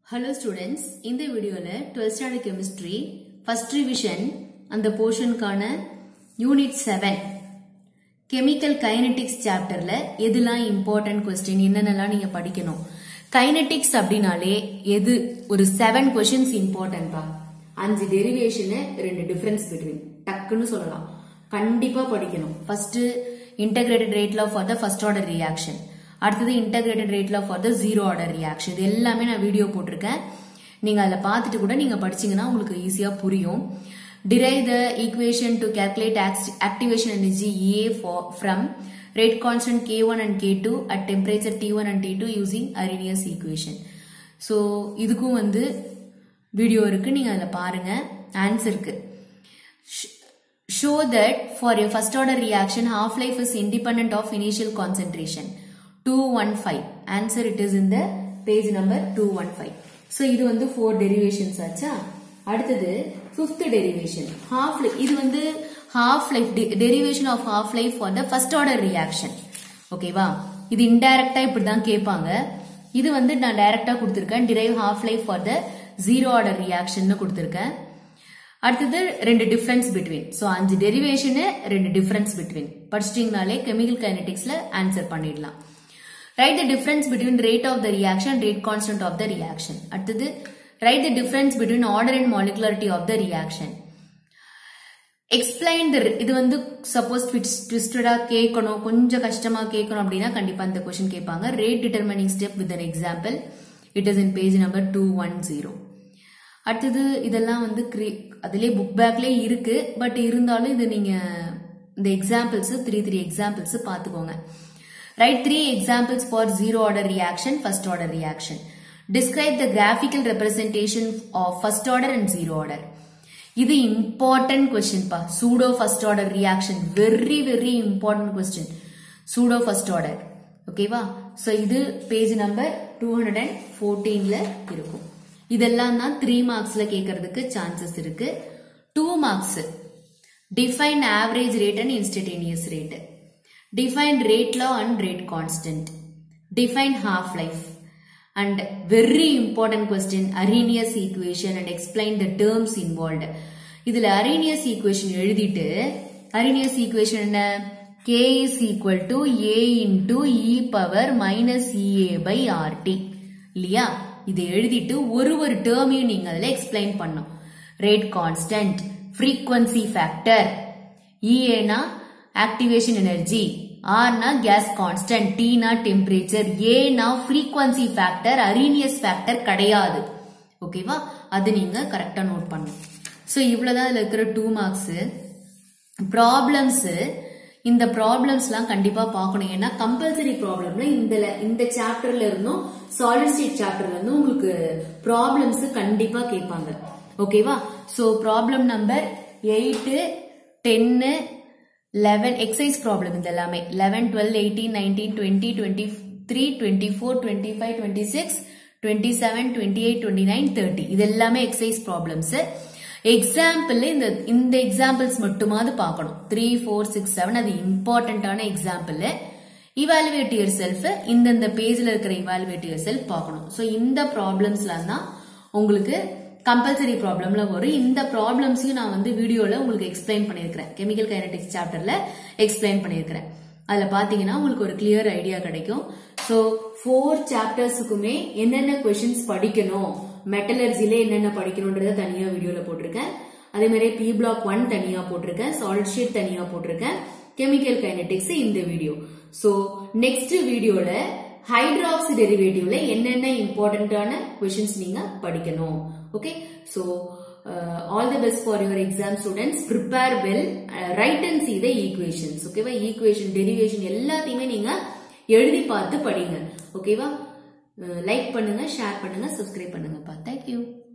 Hello students இந்த வீடியோவில் twelfth standard chemistry first revision அந்த போர்ஷனுக்கான யூனிட் செவன் கெமிக்கல் கைனடிக்ஸ் சாப்டர்ல எதுலாம் இம்பார்ட்டன்ட் கொஸ்டின் என்னென்னலாம் நீங்க படிக்கணும் கைனடிக்ஸ் அப்படின்னாலே எது ஒரு செவன் கொஸ்டின்ஸ் இம்பார்ட்டன்ட்பா அஞ்சு டெரிவேஷனு ரெண்டு டிஃபரன்ஸ் பிட்வீன் டக்குன்னு சொல்லலாம் கண்டிப்பா படிக்கணும் first integrated rate law for the first order reaction அடுத்தது integrated rate law for the zero order reaction இது எல்லாமே நான் வீடியோ போட்டிருக்கேன் நீங்க அதில் பார்த்துட்டு கூட நீங்க படிச்சீங்கன்னா உங்களுக்கு ஈஸியா புரியும் derive the equation to calculate act- activation energy EA for, from rate constant K1 and K2 at temperature T1 and T2 using Arrhenius equation. So இதுக்கும் வந்து வீடியோ இருக்கு நீங்க அதில் பாருங்க ஆன்சருக்கு show that for a first order reaction half life is independent of initial concentration 215 answer it is in the page number 215 so இது வந்து 4 derivations ஆச்சா அடுத்தது fifth derivation half life இது வந்து half life de- derivation of half life for the first order reaction ஓகேவா இது இன்டைரக்டா இப்படி தான் கேட்பாங்க இது வந்து நான் டைரக்டா கொடுத்திருக்கேன் derive half life for the zero order reaction கொடுத்திருக்கேன் அடுத்தது ரெண்டு டிஃபரன்ஸ் பிட்வீன் ஸோ அஞ்சு டெரிவேஷனு ரெண்டு டிஃபரன்ஸ் பிட்வீன் படிச்சிட்டிங்கனாலே கெமிக்கல் கைனடிக்ஸ்ல ஆன்சர் பண்ணிடலாம் right the difference between rate of the reaction rate constant of the reaction அடுத்தது right the difference between order and molecularity of the reaction explain the இது வந்து suppose ட்விஸ்டடா கேட்கணும் கொஞ்சம் கஷ்டமா கேட்கணும் அப்படின்னா கண்டிப்பா இந்த கொஸ்டின் கேட்பாங்க rate determining step with an example it is in page number two one zero அடுத்தது இதெல்லாம் வந்து அதுலேயே புக் பேக்லேயே இருக்கு பட் இருந்தாலும் இது நீங்க இந்த எக்ஸாம்பிள்ஸ் த்ரீ த்ரீ எக்ஸாம்பிள்ஸ் பார்த்துக்கோங்க right three examples for zero order reaction first order reaction describe the graphical representation of first order and zero order இது இம்பார்ட்டன்ட் கொஸ்டின் பா pseudo first order reaction very very important question pseudo first order ஓகேவா so இது page number two hundred and ஃபோர்டீன்ல இருக்கும் இதெல்லாம் தான் three மார்க்ஸ்ல கேட்கறதுக்கு சான்சஸ் இருக்கு two marks define average rate and instantaneous rate define rate law and rate constant define half life and very important question Arrhenius equation and explain the terms involved இதுல Arrhenius equation எழுதிட்டு Arrhenius equation என்ன K is equal to A into E power minus EA by RT இல்லையா இதை எழுதிட்டு ஒரு ஒரு டேர்மையும் நீங்க அதுல எக்ஸ்பிளைன் பண்ணும் ரேட் கான்ஸ்டன்ட் ஃப்ரீக்வன்சி ஃபேக்டர் இஏனா ஆக்டிவேஷன் எனர்ஜி ஆர்னா கேஸ் கான்ஸ்டன்ட் டீனா டெம்பரேச்சர் ஏனா ஃப்ரீக்வன்சி ஃபேக்டர் அரீனியஸ் ஃபேக்டர் கிடையாது ஓகேவா அது நீங்க கரெக்டா நோட் பண்ணணும் ஸோ இவ்வளவுதான் இதுல இருக்கிற டூ மார்க்ஸ் ப்ராப்ளம்ஸ் இந்த ப்ராப்ளம்ஸ்லாம் கண்டிப்பா பார்க்கணும் ஏன்னா கம்பல்சரி ப்ராப்ளம்ல இந்த இந்த சாப்டர்ல இருந்தும் சாலிட் ஸ்டேட் சாப்டர்ல இருந்தும் உங்களுக்கு ப்ராப்ளம்ஸ் கண்டிப்பா கேட்பாங்க ஓகேவா சோ ப்ராப்ளம் நம்பர் எயிட்டு டென்னு லெவன் எக்ஸைஸ் ப்ராப்ளம் இது எல்லாமே eleven twelve eighteen nineteen twenty twenty three twenty four twenty five twenty six twenty seven twenty eight twenty nine thirty இது எல்லாமே எக்ஸைஸ் ப்ராப்ளம்ஸ் எக்ஸாம்பிள் இந்த இந்த எக்ஸாம்பிள்ஸ் மட்டுமாவது பார்க்கணும் three four six seven அது இம்பார்ட்டன்டான எக்ஸாம்பிள் இவாலுவேட் யுவர் செல்ஃப் இந்தந்த பேஜ்ல இருக்கிற இவாலுவேட் யுவர் செல்ஃப் பார்க்கணும் ஸோ இந்த ப்ராப்ளம்ஸ்லாம் தான் உங்களுக்கு கம்பல்சரி ப்ராப்ளம்ல வரும் இந்த ப்ராப்ளம்ஸையும் நான் வந்து வீடியோல உங்களுக்கு எக்ஸ்பிளைன் பண்ணியிருக்கிறேன் கெமிக்கல் கைனடிக்ஸ் சாப்டர்ல எக்ஸ்பிளைன் பண்ணியிருக்கிறேன் அதுல பாத்தீங்கன்னா உங்களுக்கு ஒரு கிளியர் ஐடியா கிடைக்கும் ஸோ ஃபோர் சாப்டர்ஸுக்குமே என்னென்ன கொஷின்ஸ் படிக்கணும் மெட்டலர்ஜில என்னென்ன படிக்கணும்ன்றத தனியா வீடியோல போட்டிருக்கேன் அதே மாதிரி பி பிளாக் ஒன் தனியா போட்டிருக்கேன் சாலிட் ஷீட் தனியா போட்டிருக்கேன் கெமிக்கல் கைனடிக்ஸ் இந்த வீடியோ ஸோ நெக்ஸ்ட் வீடியோல ஹைட்ராக்சி டெரிவேட்டிவ்ல என்னென்ன இம்பார்ட்டன்டான கொஷின்ஸ் நீங்க படிக்கணும் okay so all the best for your exam students prepare well right and see the equations ஓகேவா ஈக்குவேஷன் டெரிவேஷன் எல்லாத்தையுமே நீங்க எழுதி பார்த்து படிங்க ஓகேவா லைக் பண்ணுங்க ஷேர் பண்ணுங்க சப்ஸ்கிரைப் பண்ணுங்கப்பா தேங்க்யூ